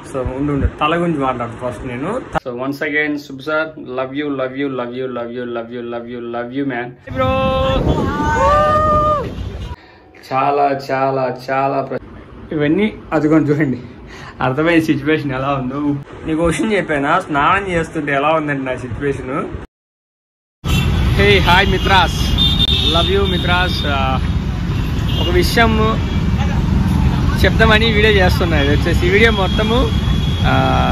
So ఉండు ఉండు తల గురించి మాట్లాడు ఫస్ట్ నేను so once again Shubh sir love you love you love you love you love you love you love you man bro చాలా చాలా చాలా ప్ర- ఇవన్నీ అదిగోండి చూడండి అర్థమైన సిచ్యువేషన్ ఎలా ఉందో నీకు క్వశ్చన్ చెప్పానా స్నానం చేస్తుంటే ఎలా ఉందండి నా సిచ్యువేషన్ హే హాయ్ మిత్రాస్ లవ్ యూ మిత్రాస్ ఒక విషయం చెప్దామని వీడియో చేస్తున్నా ఇది వచ్చేసి ఈ వీడియో మొత్తము ఆ,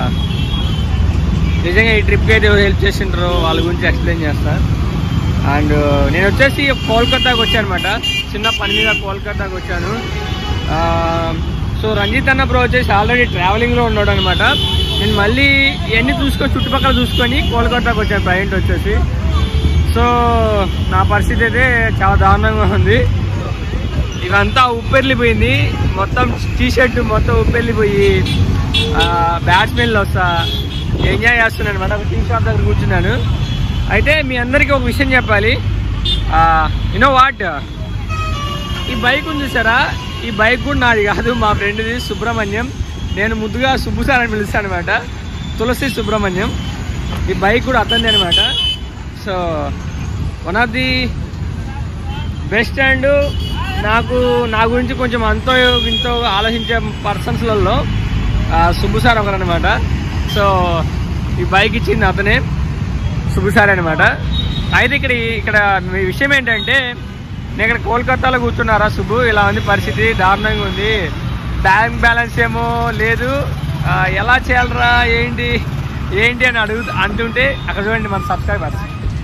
నిజంగా ఈ ట్రిప్కి అయితే ఎవరు హెల్ప్ చేసిండ్రో వాళ్ళ గురించి ఎక్స్ప్లెయిన్ చేస్తా అండ్ నేను వచ్చేసి కోల్కతాకి వచ్చాను అనమాట చిన్న పని మీద కోల్కతాకి వచ్చాను ఆ, సో రంజిత్ అన్న బ్రో వచ్చేసి ఆల్రెడీ ట్రావెలింగ్లో ఉన్నాడు అనమాట నేను మళ్ళీ ఇవన్నీ చూసుకొని చుట్టుపక్కల చూసుకొని కోల్కతాకి వచ్చాను ప్రజెంట్ వచ్చేసి సో నా పరిస్థితి అయితే చాలా దారుణంగా ఉంది ఇవంతా ఉప్పెర్లిపోయింది మొత్తం టీ షర్ట్ మొత్తం ఉప్పెర్లిపోయి బ్యాట్స్మెన్లు వస్తా ఎంజాయ్ చేస్తున్నాను అనమాట ఒక టీ షాప్ దగ్గర కూర్చున్నాను అయితే మీ అందరికీ ఒక విషయం చెప్పాలి యూనో వాట్ ఈ బైక్ ఉంది చూసారా ఈ బైక్ కూడా నాది కాదు మా ఫ్రెండ్ది సుబ్రహ్మణ్యం నేను ముద్దుగా సుబ్బు సార్ అని పిలుస్తాను అనమాట తులసి సుబ్రహ్మణ్యం ఈ బైక్ కూడా అతనిది అనమాట so one of the best and నాకు నా గురించి కొంచెం అంతో ఇంతో ఆలోచించే పర్సన్స్లలో సుబ్బు సార్ ఒకరు అనమాట సో ఈ బైక్ ఇచ్చింది అతనే సుబ్బు సార్ అనమాట అయితే ఇక్కడ ఇక్కడ మీ విషయం ఏంటంటే నేను ఇక్కడ కోల్కతాలో కూర్చున్నారా సుబ్బు ఇలా ఉంది పరిస్థితి దారుణంగా ఉంది బ్యాంక్ బ్యాలెన్స్ ఏమో లేదు ఆ, ఎలా చేయాలరా ఏంటి ఏంటి అని అడుగు అంటుంటే అక్కడ చూడండి మన సబ్స్క్రైబర్స్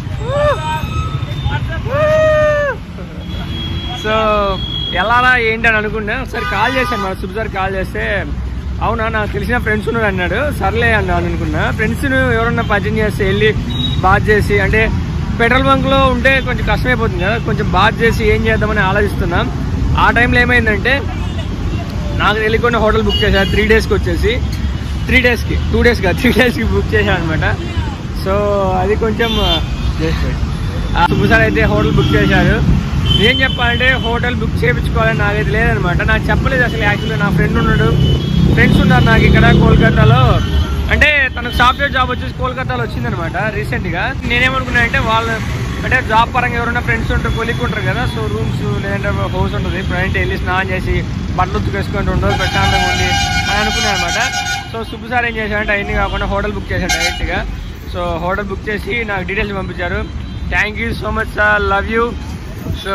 సో ఎలారా ఏంటి అని అనుకున్నా ఒకసారి కాల్ చేశాను మన సుబ్ సార్ కాల్ చేస్తే అవునా నాకు తెలిసిన ఫ్రెండ్స్ ఉన్నారు అన్నాడు సర్లే అన్నాను అనుకున్నా ఫ్రెండ్స్ ఎవరన్నా పరిచయం చేస్తే వెళ్ళి బాత్ చేసి అంటే పెట్రోల్ బంక్లో ఉంటే కొంచెం కష్టమైపోతుంది కదా కొంచెం బాత్ చేసి ఏం చేద్దామని ఆలోచిస్తున్నాం ఆ టైంలో ఏమైందంటే నాకు తెలియకుండా హోటల్ బుక్ చేశాను త్రీ డేస్కి వచ్చేసి త్రీ డేస్కి టూ డేస్కి త్రీ డేస్కి బుక్ చేశాను అనమాట సో అది కొంచెం సుబ్బు సార్ అయితే హోటల్ బుక్ చేశారు ఏం చెప్పాలంటే హోటల్ బుక్ చేయించుకోవాలని నాకైతే లేదనమాట నాకు చెప్పలేదు అసలు యాక్చువల్లీ నా ఫ్రెండ్ ఉన్నాడు ఫ్రెండ్స్ ఉన్నారు నాకు ఇక్కడ కోల్కతాలో అంటే తనకు సాఫ్ట్వేర్ జాబ్ వచ్చేసి కోల్కతాలో వచ్చిందనమాట రీసెంట్గా నేనేమనుకున్నా అంటే వాళ్ళు అంటే జాబ్ పరంగా ఎవరైనా ఫ్రెండ్స్ ఉంటారు కొలిక్ ఉంటారు కదా సో రూమ్స్ లేదంటే హౌస్ ఉంటుంది ప్రజెంట్ వెళ్ళి స్నానం చేసి బట్టలు ఉతుకేసుకొని రెండు రోజులు ప్రశాంతంగా ఉంది అని అనుకున్నాను అనమాట సో సుబ్బు సార్ ఏం చేశాడంటే అవన్నీ కాకుండా హోటల్ బుక్ చేశాడు డైరెక్ట్గా సో హోటల్ బుక్ చేసి నాకు డీటెయిల్స్ పంపించారు thank you so much sir love you so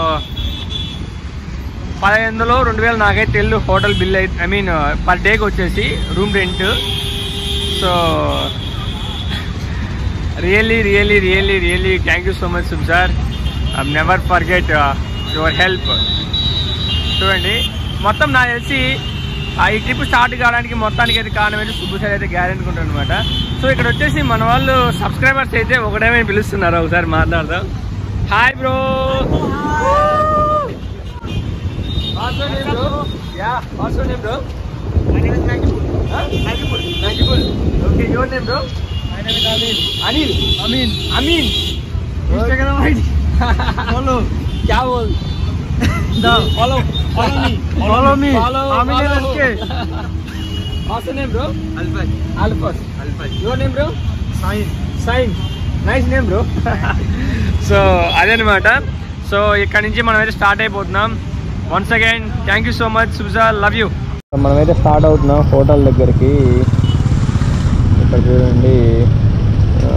పదిహేను వందలు రెండు వేలు నాకైతే తెల్లు హోటల్ బిల్ అయితే ఐ మీన్ పర్ డేకి వచ్చేసి room rent so really really really really thank you so much సుబ్ sir I never forget your help చూడండి మొత్తం నాకు తెలిసి ఆ ఈ ట్రిప్ స్టార్ట్ కావడానికి మొత్తానికి అయితే కారణం అయితే సుబ్బు సార్ అయితే గ్యారెంటీ ఉంటారు అనమాట సో ఇక్కడ వచ్చేసి మన వాళ్ళు సబ్స్క్రైబర్స్ అయితే ఒకటేమైనా పిలుస్తున్నారు ఒకసారి మాట్లాడదాం hi bro ya what's your name bro my name is Nagipul Nagipul Nagipul okay your name bro my name is Anil Anil Ameen Ameen Instagram ID follow क्या बोल the follow follow me follow me follow Amin follow. What's your name bro Alfas Alfas Alfas your name bro Sain Sain nice name bro so అదనమాట so ఇక్కడ నుంచి మనం అయితే start అయిపోతున్నాం once again thank you so much Suja love you మనమైతే start అవుతున్నాం hotel దగ్గరికి ఇక్కడ చూడండి ఆ,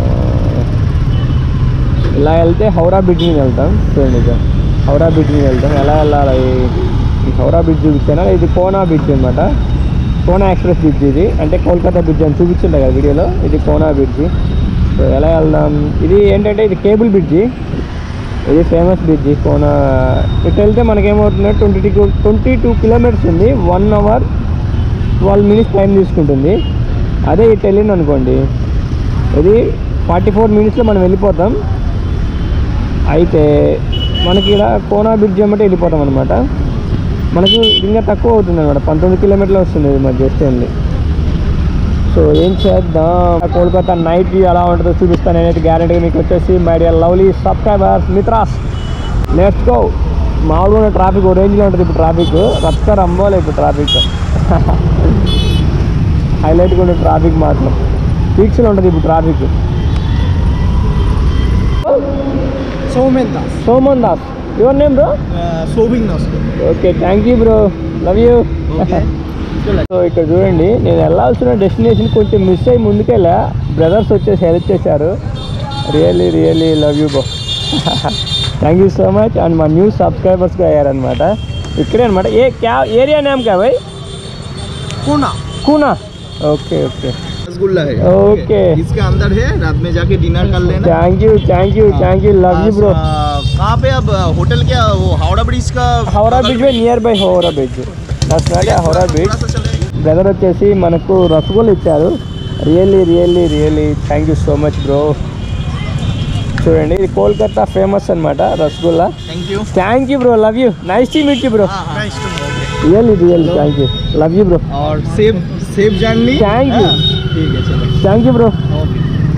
ఇలా వెళ్తే హౌరా బ్రిడ్జ్ మీద వెళ్తాం చూడండి ఇక హౌరా బ్రిడ్జ్ మీద వెళ్తాం ఎలా వెళ్ళాలి ఈ హౌరా బ్రిడ్జ్ చూపించానా ఇది కోనా బ్రిడ్జ్ అనమాట కోనా ఎక్స్ప్రెస్ బ్రిడ్జ్ ఇది అంటే కోల్కతా బ్రిడ్జ్ అని చూపించింది కదా వీడియోలో ఇది కోనా బ్రిడ్జ్ సో ఎలా వెళ్దాం ఇది ఏంటంటే ఇది కేబుల్ బ్రిడ్జి ఇది ఫేమస్ బ్రిడ్జి కోనా ఇటు వెళ్తే మనకేమవుతుంది twenty two twenty two kilometres ఉంది one hour twelve minutes time తీసుకుంటుంది అదే ఇటు వెళ్ళింది అనుకోండి ఇది ఫార్టీ ఫోర్ మినిట్స్లో మనం వెళ్ళిపోతాం అయితే మనకి ఇలా కోనా బ్రిడ్జ్ అమ్మటే వెళ్ళిపోతాం అనమాట మనకు ఇంకా తక్కువ అవుతుంది అనమాట పంతొమ్మిది కిలోమీటర్లు వస్తుంది ఇది మన జస్ట్ ఓన్లీ సో ఏం చేద్దాం కోల్కతా నైట్ వ్యూ ఎలా ఉంటుందో చూపిస్తాను నేనైతే గ్యారెంటీ మీకు వచ్చేసి మై డియర్ లవ్లీ సబ్స్క్రైబర్స్ మిత్రాస్ లెట్స్ గో మామూలుగా ట్రాఫిక్ ఓ రేంజ్లో ఉంటుంది ఇప్పుడు ట్రాఫిక్ రప్తారు అమ్మోలే ఇప్పుడు ట్రాఫిక్ హైలైట్గా ఉండే ట్రాఫిక్ మాత్రం పీక్స్లో ఉంటుంది ఇప్పుడు traffic Somen Das. Soman Das your name bro Uh, Sobing Das. Okay thank you bro love you Okay. So ఇక్కడ చూడండి నేను వెళ్ళాల్సిన డెస్టినేషన్ కొంచెం మిస్ అయ్యి ముందుకెళ్ళా బ్రదర్స్ వచ్చేసి హెల్ప్ చేశారు really really love you bro thank you so much and మా న్యూ సబ్స్క్రైబర్స్గా అయ్యారనమాట ఇక్కడే అనమాట ఏ క్యా ఏరియా నేమ్ క్యా భాయ్ Pune. కూనా ఓకే ఓకే रसगुल्ला है Okay. इसके अंदर है रात में जाके डिनर कर लेना thank you thank you thank you love you bro आ, कहाँ पे अब होटल क्या वो हावड़ा ब्रिज का హౌరా बगल బీచ్ में? Nearby Howrah beach that's not Howrah beach थोड़ा सा चलेगा బ్రదర్ వచ్చేసి మనకు రసగుల్లా ఇచ్చారు really really really thank you so much bro చూడండి ఇది కోల్కతా ఫేమస్ అన్నమాట rasgulla thank you thank you bro love you nice to meet you bro nice to really really thank you love you bro और safe safe journey Thank you. ठीक है चलो thank you bro okay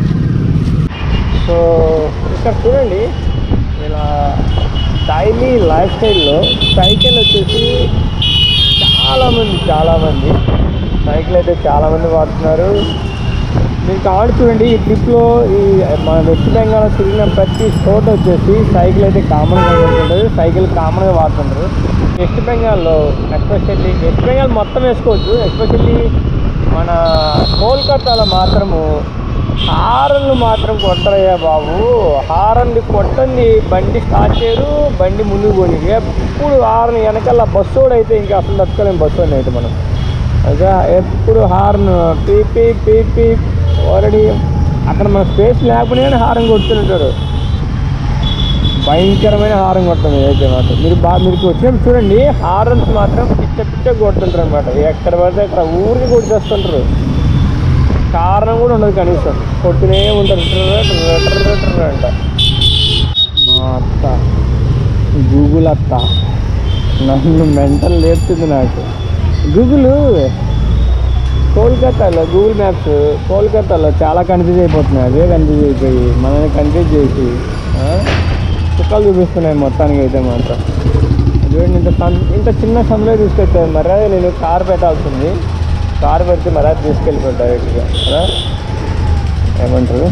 so ఇక్కడ చూడండి ఇలా daily life స్టైల్లో cycle వచ్చేసి చాలామంది చాలామంది సైకిల్ అయితే చాలామంది వాడుతున్నారు మీరు కావాలి చూడండి ఈ ట్రిప్లో ఈ మన వెస్ట్ బెంగాల్ తిరిగిన ప్రతి చోట వచ్చేసి సైకిల్ అయితే కామన్గా ఉంటుంది సైకిల్ కామన్గా వాడుతుంటారు వెస్ట్ బెంగాల్లో ఎస్పెషల్లీ వెస్ట్ బెంగాల్ మొత్తం వేసుకోవచ్చు ఎస్పెషల్లీ మన కోల్కతాలో మాత్రము హారన్లు మాత్రం కొట్టరయ్యా బాబు హారన్లు కొట్టండి బండి స్టార్ట్ చేయరు బండి ముందుకు పోనీ ఎప్పుడు హారన్ వెనకాల బస్సు కూడా అయితే ఇంకా అసలు తట్టుకోలేము బస్సు అని అయితే మనం అదే ఎప్పుడు horn peep peep peep peep already అక్కడ మన స్పేస్ లేకపోయినా హారం కొడుతుంటారు భయంకరమైన హారం కొడుతుంది అయితే మాత్రం మీరు బాగా మీరు వచ్చినప్పుడు చూడండి హారన్స్ మాత్రం పిచ్చ పిచ్చ కొడుతుంటారు అనమాట ఎక్కడ పడితే అక్కడ ఊరికి కొట్టేస్తుంటారు కారణం కూడా ఉండదు కనీసం కొడుతూనే ఉంటారు ట్రర్ ట్రర్ ట్రర్ ట్రర్ అంట మా అత్త గూగుల్ అత్త నన్ను మెంటల్ లేపుతుంది నాకు గూగుల్ కోల్కతాలో గూగుల్ మ్యాప్స్ కోల్కతాలో చాలా కన్ఫ్యూజ్ అయిపోతున్నాయి అదే కన్ఫ్యూజ్ అయిపోయి మనల్ని కన్ఫ్యూజ్ చేసి ఆ, చుక్కలు చూపిస్తున్నాయి మొత్తానికి అయితే మాత్రం చూడండి ఇంత సన్ ఇంత చిన్న సమయంలో తీసుకొచ్చారు మరి అదే నేను కార్ పెట్టాల్సింది కార్ పెడితే మరి అది తీసుకెళ్ళిపోయి డైరెక్ట్గా కదా ఏమంటారు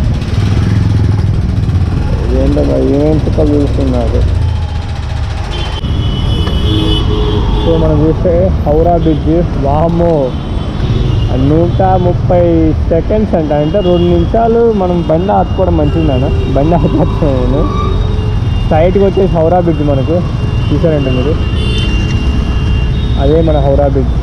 ఏంటో మరి ఏమేమి చుక్కలు చూపిస్తున్నారు సో మనం చూస్తే హౌరా బ్రిడ్జ్ వామో నూట ముప్పై సెకండ్స్ అంట అంటే రెండు నిమిషాలు మనం బండి ఆపుకోవడం మంచిది నాన్న బండి ఆపేస్తాను నేను సైడ్కి వచ్చేసి హౌరా బ్రిడ్జ్ మనకు చూసారంట మీరు అదే మన హౌరా బ్రిడ్జ్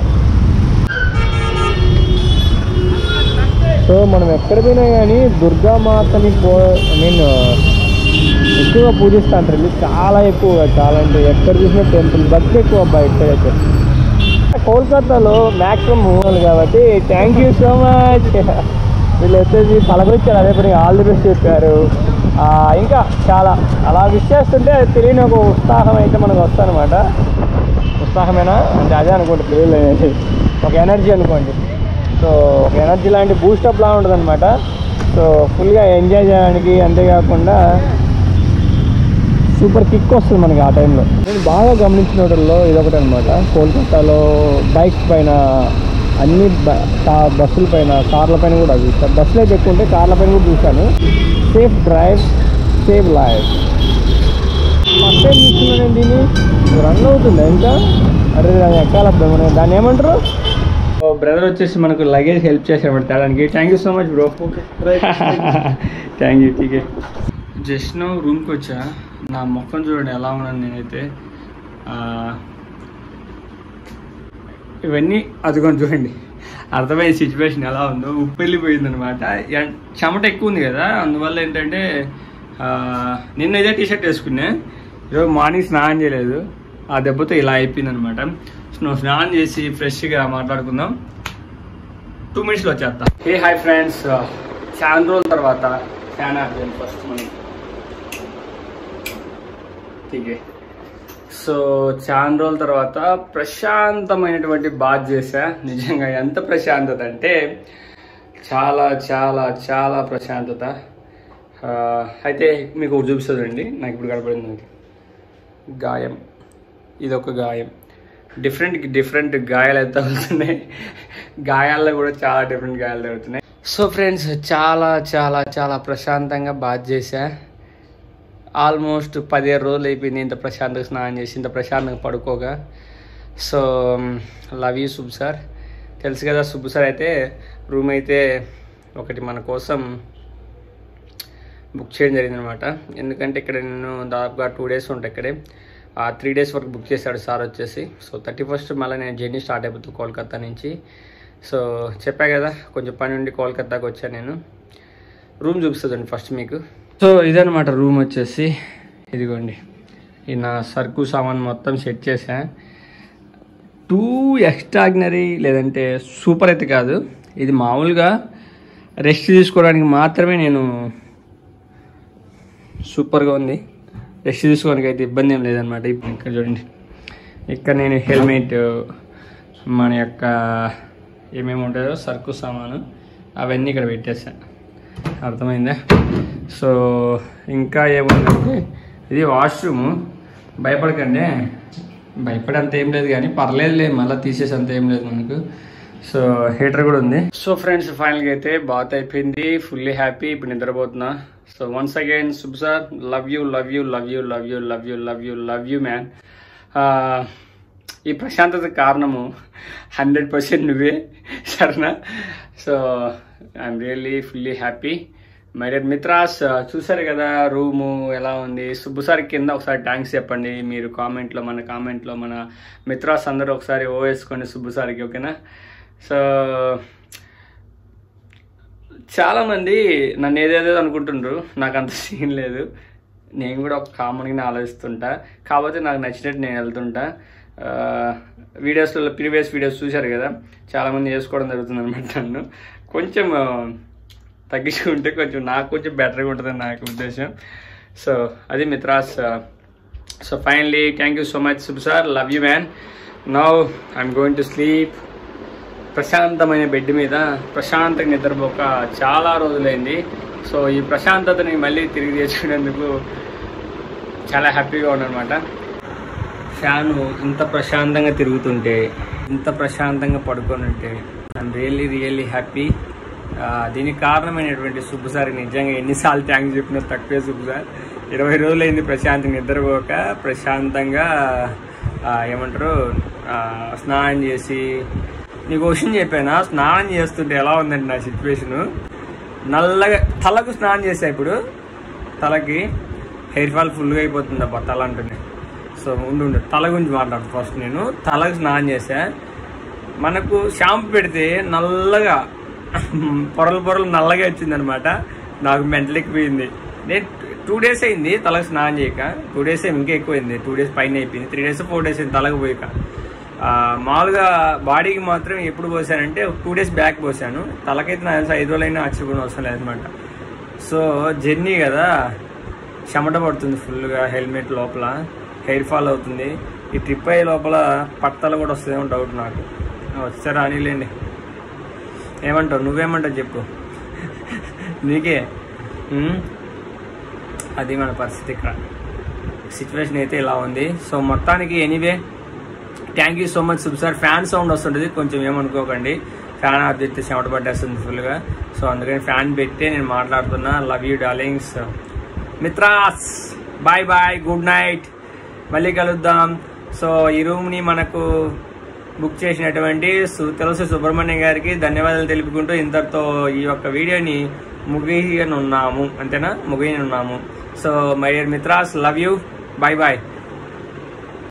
సో మనం ఎక్కడ పోయినా కానీ దుర్గామాతని పో ఐ మీన్ ఎక్కువగా పూజిస్తూ అంటారు వీళ్ళు చాలా ఎక్కువగా చాలా అంటే ఎక్కడ చూసినా టెంపుల్ భక్తి ఎక్కువ అబ్బాయి ఇక్కడైతే కోల్కతాలో మ్యాక్సిమం మూవల్ కాబట్టి థ్యాంక్ యూ సో మచ్ వీళ్ళు వచ్చేసి పలకరించారు అదే పని ఆల్ ది బెస్ట్ చెప్పారు ఆ, ఇంకా చాలా అలా విష్ చేస్తుంటే అది తెలియని ఒక ఉత్సాహం అయితే మనకు వస్తుందన్నమాట ఉత్సాహమేనా అంటే అదే అనుకోండి పిల్లలు అనేది ఒక ఎనర్జీ అనుకోండి సో ఒక ఎనర్జీ లాంటి బూస్టప్ లా ఉంటుంది అనమాట సో ఫుల్గా ఎంజాయ్ చేయడానికి అంతేకాకుండా సూపర్ కిక్ వస్తుంది మనకి ఆ టైంలో నేను బాగా గమనించిన వాటిల్లో ఇదొకటి అనమాట కోల్కతాలో బైక్స్ పైన అన్ని బ- కా- బస్సుల పైన కార్ల పైన కూడా చూస్తాను బస్సులు అయితే ఎక్కువ ఉంటే కార్ల పైన కూడా చూశాను safe drive safe life first time చూస్తున్నాను దీన్ని రన్ అవుతుంది ఇంకా అరే దాన్ని ఎక్కాలబ్బా మనం దాన్ని ఏమంటారు బ్రదర్ వచ్చేసి మనకు లగేజ్ హెల్ప్ చేసాడు తేడానికి thank you so much bro thank you ఠీకే జస్ట్ నో రూమ్కి వచ్చా నా ముఖం చూడండి ఎలా ఉన్నాను నేనైతే ఆ, ఇవన్నీ అదిగోండి చూడండి అర్థమైన సిచ్యువేషన్ ఎలా ఉందో ఉప్పు వెళ్ళిపోయింది అనమాట చెమట ఎక్కువ ఉంది కదా అందువల్ల ఏంటంటే ఆ, నిన్న ఇదే టీ షర్ట్ వేసుకున్నా ఈరోజు మార్నింగ్ స్నానం చేయలేదు ఆ దెబ్బతో ఇలా అయిపోయింది అనమాట నువ్వు స్నానం చేసి ఫ్రెష్గా మాట్లాడుకుందాం టూ మినిట్స్లో వచ్చేస్తా హే హాయ్ ఫ్రెండ్స్ చాలా రోజుల తర్వాత ఫ్యాన్ ఆర్జన్ ఫస్ట్ మనకి ఠీకే సో చాలా రోజుల తర్వాత ప్రశాంతమైనటువంటి బాత్ చేశా నిజంగా ఎంత ప్రశాంతత అంటే చాలా చాలా చాలా ప్రశాంతత ఆ, అయితే మీకు ఒకటి చూపిస్తుందండి నాకు ఇప్పుడు కనపడింది నాకు గాయం ఇది ఒక గాయం డిఫరెంట్ డిఫరెంట్ గాయాలు అయితే అవుతున్నాయి గాయాల్లో కూడా చాలా డిఫరెంట్ గాయాలు జరుగుతున్నాయి సో ఫ్రెండ్స్ చాలా చాలా చాలా ప్రశాంతంగా బాధ చేశా ఆల్మోస్ట్ పదిహేను రోజులు అయిపోయింది ఇంత ప్రశాంతంగా స్నానం చేసి ఇంత ప్రశాంతంగా పడుకోగా so love you Subh sir తెలుసు కదా సుబ్బు సార్ అయితే రూమ్ అయితే ఒకటి మన కోసం బుక్ చేయడం జరిగిందనమాట ఎందుకంటే ఇక్కడ నేను దాదాపుగా టూ డేస్ ఉంటాయి ఇక్కడే ఆ త్రీ డేస్ వరకు బుక్ చేశాడు సార్ వచ్చేసి సో థర్టీ ఫస్ట్ మళ్ళీ నేను జర్నీ స్టార్ట్ అయిపోతుంది కోల్కతా నుంచి సో చెప్పా కదా కొంచెం పని ఉండి కోల్కతాకి వచ్చాను నేను రూమ్ చూపిస్తుందండి ఫస్ట్ మీకు సో ఇదనమాట రూమ్ వచ్చేసి ఇదిగోండి ఈ నా సరుకు సామాన్ మొత్తం సెట్ చేసా టూ ఎక్స్ట్రాడినరీ లేదంటే సూపర్ అయితే కాదు ఇది మామూలుగా రెస్ట్ తీసుకోవడానికి మాత్రమే నేను సూపర్గా ఉంది రెస్ట్ తీసుకోవడానికి అయితే ఇబ్బంది ఏం లేదనమాట ఇప్పుడు ఇక్కడ చూడండి ఇక్కడ నేను హెల్మెట్ మన యొక్క ఏమేమి ఉంటుందో సరుకు సామాను అవన్నీ ఇక్కడ పెట్టేసాను అర్థమైందా సో ఇంకా ఏముందంటే ఇది వాష్రూమ్ భయపడకండి భయపడేంత ఏం లేదు కానీ పర్లేదులే మళ్ళీ తీసేసేంత ఏం లేదు మనకు సో హీటర్ కూడా ఉంది సో ఫ్రెండ్స్ ఫైనల్గా అయితే బాత్ అయిపోయింది ఫుల్లీ హ్యాపీ ఇప్పుడు నిద్రపోతున్నా so once again Shubh sir love you love you love you love you love you love you love you man ఈ ప్రశాంతత కారణము హండ్రెడ్ పర్సెంట్ నువ్వే సరేనా so I'm really fully happy my dear మిత్రాస్ చూసారు కదా రూము ఎలా ఉంది సుబ్బు సార్ కింద ఒకసారి థ్యాంక్స్ చెప్పండి మీరు కామెంట్లో మన కామెంట్లో మన మిత్రాస్ అందరూ ఒకసారి ఓ వేసుకోండి సుబ్బు సార్కి ఓకేనా సో చాలామంది నన్ను ఏదేదో అనుకుంటుండ్రు నాకు అంత సీన్ లేదు నేను కూడా ఒక కామన్గానే ఆలోచిస్తుంటా కాకపోతే నాకు నచ్చినట్టు నేను వెళ్తుంటా వీడియోస్లో ప్రీవియస్ వీడియోస్ చూశారు కదా చాలామంది చేసుకోవడం జరుగుతుంది అనమాట నన్ను కొంచెం ఆ, తగ్గించుకుంటే కొంచెం నాకు కొంచెం బెటర్గా ఉంటుందని నాకు ఉద్దేశం సో అది మిత్రాస్ so finally thank you so much సుబ్ sir love you man now I'm going to sleep ప్రశాంతమైన బెడ్ మీద ప్రశాంతంగా నిద్రపోక చాలా రోజులైంది సో ఈ ప్రశాంతతని మళ్ళీ తిరిగి తెచ్చుకునేందుకు చాలా హ్యాపీగా ఉన్నానమాట ఫ్యాను ఇంత ప్రశాంతంగా తిరుగుతుంటే ఇంత ప్రశాంతంగా పడుకొని ఉంటే ఐఎమ్ రియల్లీ రియల్లీ హ్యాపీ దీనికి కారణమైనటువంటి సుబ్బు సార్ నిజంగా ఎన్నిసార్లు థ్యాంక్స్ చెప్పినా తక్కువే సుబ్బు సార్ ఇరవై రోజులైంది ప్రశాంతంగా నిద్రపోక ప్రశాంతంగా ఆ, ఏమంటారు ఆ, స్నానం చేసి నీకు క్వశ్చన్ చెప్పానా స్నానం చేస్తుంటే ఎలా ఉందండి నా సిచ్యువేషను నల్లగా తలకు స్నానం చేసా ఇప్పుడు తలకి హెయిర్ ఫాల్ ఫుల్గా అయిపోతుంది అబ్బా తల అంటుంది సో ఉండు ఉండు తల గురించి మాట్లాడు ఫస్ట్ నేను తలకు స్నానం చేసా మనకు షాంపూ పెడితే నల్లగా పొరలు పొరలు నల్లగా వచ్చింది అనమాట నాకు మెంటల్ ఎక్కిపోయింది నేను టూ డేస్ అయింది తలకు స్నానం చేయక టూ డేస్ ఇంకా ఎక్కువైంది టూ డేస్ పైన అయిపోయింది త్రీ డేస్ ఫోర్ డేస్ అయింది తలకు పోయాక ఆ, మామూలుగా బాడీకి మాత్రం ఎప్పుడు పోసానంటే టూ డేస్ బ్యాక్ పోసాను తలకైతే నా తెలిసి ఐదు రోజులైనా ఆశ్చర్యపోయిన అవసరం లేదనమాట సో జర్నీ కదా చెమట పడుతుంది ఫుల్గా హెల్మెట్ లోపల హెయిర్ ఫాల్ అవుతుంది ఈ ట్రిప్ అయ్యే లోపల పట్టలు కూడా వస్తుందేమో డౌట్ నాకు వచ్చారా అనిలేండి ఏమంటావు నువ్వేమంటావు చెప్పు నీకే ఉమ్? అది మన పరిస్థితి ఇక్కడ సిచ్యువేషన్ అయితే ఇలా ఉంది సో మొత్తానికి anyway thank you so much sir fan sound వస్తుంటుంది కొంచెం ఏమనుకోకండి ఫ్యాన్ ఆఫ్ చేస్తే చెమట పట్టేస్తుంది ఫుల్గా సో అందుకని ఫ్యాన్ పెట్టే నేను మాట్లాడుతున్నా లవ్ యూ డార్లింగ్స్ మిత్రాస్ బాయ్ బాయ్ గుడ్ నైట్ మళ్ళీ కలుద్దాం సో ఈ రూమ్ని మనకు బుక్ చేసినటువంటి సు- తులసి సుబ్రహ్మణ్యం గారికి ధన్యవాదాలు తెలుపుకుంటూ ఇంతటితో ఈ యొక్క వీడియోని ముగియనున్నాము అంతేనా ముగియనున్నాము సో మై డియర్ మిత్రాస్ లవ్ యూ బాయ్ బాయ్